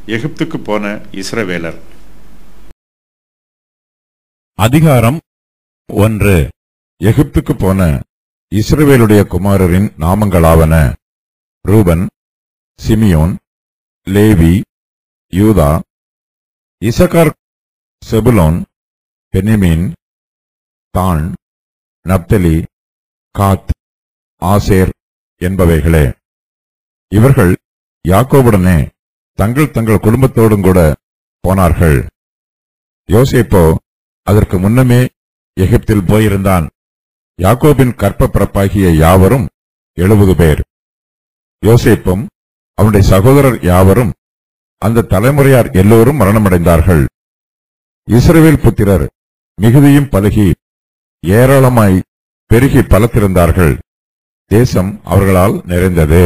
எகிப்துக்கு போன இஸ்ரவேலர் அதிகாரம் ஒன்று எகிப்துக்கு போன இஸ்ரவேலுடைய குமாரரின் நாமங்களாவன ரூபன் சிமியோன் லேவி யூதா இசகார் செபுலோன் பெனிமீன் தான் நப்தலி காத் ஆசேர் என்பவைகளே இவர்கள் யாக்கோபுடனே தங்கள் தங்கள் குடும்பத்தோடும் கூட போனார்கள் யோசேப்போ அதற்கு முன்னமே எகிப்தில் போயிருந்தான் யாக்கோபின் கற்ப பிறப்பாகிய யாவரும் எழுபது பேர் யோசேப்பும் அவனுடைய சகோதரர் யாவரும் அந்த தலைமுறையார் எல்லோரும் மரணமடைந்தார்கள் இஸ்ரவேல் புத்திரர் மிகுதியும் பலுகி ஏராளமாய் பெருகி பலத்திருந்தார்கள் தேசம் அவர்களால் நிறைந்தது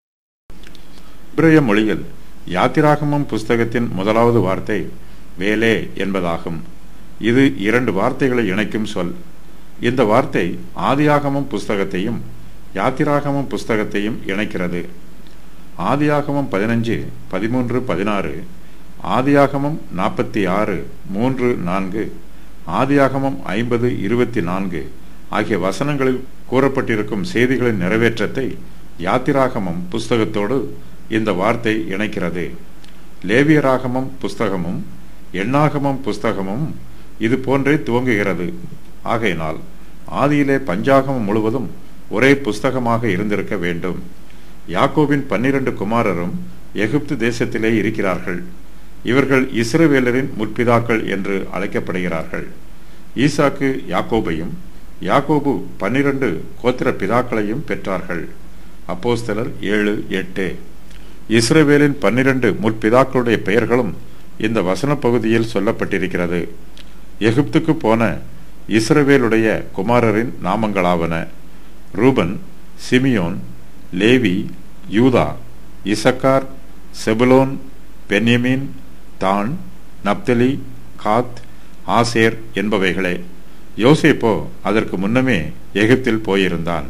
இப்ரேய மொழியில் யாத்திராகமம் புஸ்தகத்தின் முதலாவது வார்த்தை வேலே என்பதாகும் இது இரண்டு வார்த்தைகளை இணைக்கும் சொல் இந்த வார்த்தை ஆதியாகமம் புஸ்தகத்தையும் யாத்திராகமம் புஸ்தகத்தையும் இணைக்கிறது ஆதியாகமம் பதினஞ்சு பதிமூன்று பதினாறு ஆதியாகமம் நாற்பத்தி ஆறு மூன்று நான்கு ஆதியாகமம் ஐம்பது இருபத்தி நான்கு ஆகிய வசனங்களில் கூறப்பட்டிருக்கும் செய்திகளின் நிறைவேற்றத்தை யாத்திராகமம் புஸ்தகத்தோடு இந்த வார்த்தை இணைக்கிறது லேவியராகமம் புஸ்தகமும் எண்ணாகமம் புஸ்தகமும் இது போன்றே துவங்குகிறது ஆகையினால் ஆதியிலே பஞ்சாகமம் முழுவதும் ஒரே புஸ்தகமாக இருந்திருக்க வேண்டும் யாக்கோபின் பன்னிரண்டு குமாரரும் எகிப்து தேசத்திலே இருக்கிறார்கள் இவர்கள் இஸ்ரவேலரின் முற்பிதாக்கள் என்று அழைக்கப்படுகிறார்கள் ஈசாக்கு யாக்கோபையும் யாக்கோபு பன்னிரண்டு கோத்திர பிதாக்களையும் பெற்றார்கள் அப்போஸ்தலர் ஏழு எட்டு இஸ்ரவேலின் பன்னிரண்டு முற்பிதாக்களுடைய பெயர்களும் இந்த வசன பகுதியில் சொல்லப்பட்டிருக்கிறது எகிப்துக்கு போன இஸ்ரவேலுடைய குமாரரின் நாமங்களாவன ரூபன் சிமியோன் லேவி யூதா இசக்கார் செபுலோன் பென்யமீன் தான் நப்தலி காத் ஆசேர் என்பவைகளே யோசேப்போ அதற்கு முன்னமே எகிப்தில் போயிருந்தான்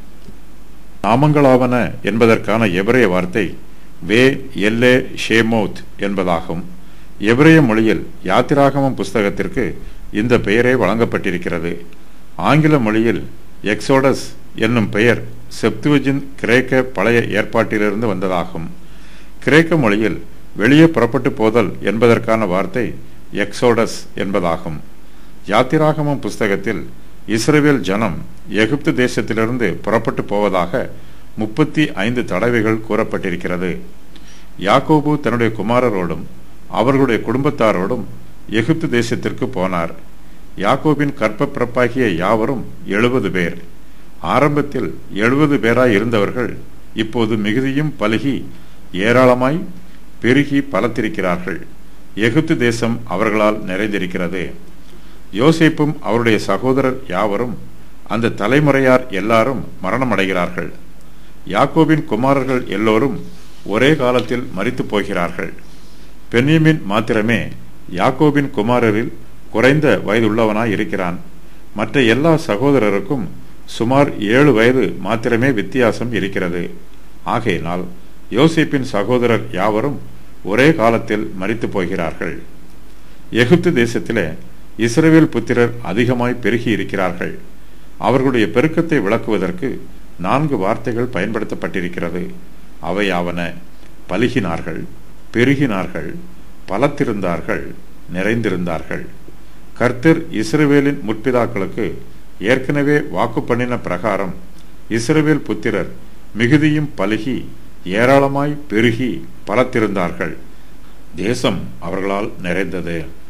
நாமங்களாவன என்பதற்கான எபிரேய வார்த்தை வே எல்லே ஷேமோத் என்பதாகும் எபிரேய மொழியில் யாத்திராகமம் புஸ்தகத்திற்கு இந்த பெயரே வழங்கப்பட்டிருக்கிறது ஆங்கில மொழியில் எக்ஸோடஸ் என்னும் பெயர் செப்துவஜின் கிரேக்க பழைய ஏற்பாட்டிலிருந்து வந்ததாகும் கிரேக்க மொழியில் வெளியே புறப்பட்டு போதல் என்பதற்கான வார்த்தை எக்ஸோடஸ் என்பதாகும் யாத்திராகமம் புஸ்தகத்தில் இஸ்ரேல் ஜனம் எகிப்து தேசத்திலிருந்து புறப்பட்டு போவதாக முப்பத்தி ஐந்து தடவைகள் கூறப்பட்டிருக்கிறது யாக்கோபு தன்னுடைய குமாரரோடும் அவர்களுடைய குடும்பத்தாரோடும் எகிப்து தேசத்திற்கு போனார் யாக்கோபின் கற்ப பிறப்பாகிய யாவரும் எழுபது பேர் ஆரம்பத்தில் எழுபது பேராய் இருந்தவர்கள் இப்போது மிகுதியும் பலுகி ஏராளமாய் பெருகி பலத்திருக்கிறார்கள் எகிப்து தேசம் அவர்களால் நிறைந்திருக்கிறது யோசேப்பும் அவருடைய சகோதரர் யாவரும் அந்த தலைமுறையார் எல்லாரும் மரணமடைகிறார்கள் யாக்கோபின் குமாரர்கள் எல்லோரும் ஒரே காலத்தில் மரித்து போகிறார்கள் பென்யமின் மாத்திரமே யாக்கோபின் குமாரரில் குறைந்த வயதுள்ளவனாய் இருக்கிறான் மற்ற எல்லா சகோதரருக்கும் சுமார் ஏழு வயது மாத்திரமே வித்தியாசம் இருக்கிறது ஆகையினால் யோசேப்பின் சகோதரர் யாவரும் ஒரே காலத்தில் மரித்து போகிறார்கள் எகிப்து தேசத்திலே இஸ்ரவேல் புத்திரர் அதிகமாய் பெருகி இருக்கிறார்கள் அவர்களுடைய பெருக்கத்தை விளக்குவதற்கு நான்கு வார்த்தைகள் பயன்படுத்தப்பட்டிருக்கிறது அவையாவன பலுகினார்கள் பெருகினார்கள் பலத்திருந்தார்கள் நிறைந்திருந்தார்கள் கர்த்தர் இஸ்ரவேலின் முற்பிதாக்களுக்கு ஏற்கனவே வாக்கு பண்ணின பிரகாரம் இஸ்ரவேல் புத்திரர் மிகுதியும் பலுகி ஏராளமாய் பெருகி பலத்திருந்தார்கள் தேசம் அவர்களால் நிறைந்தது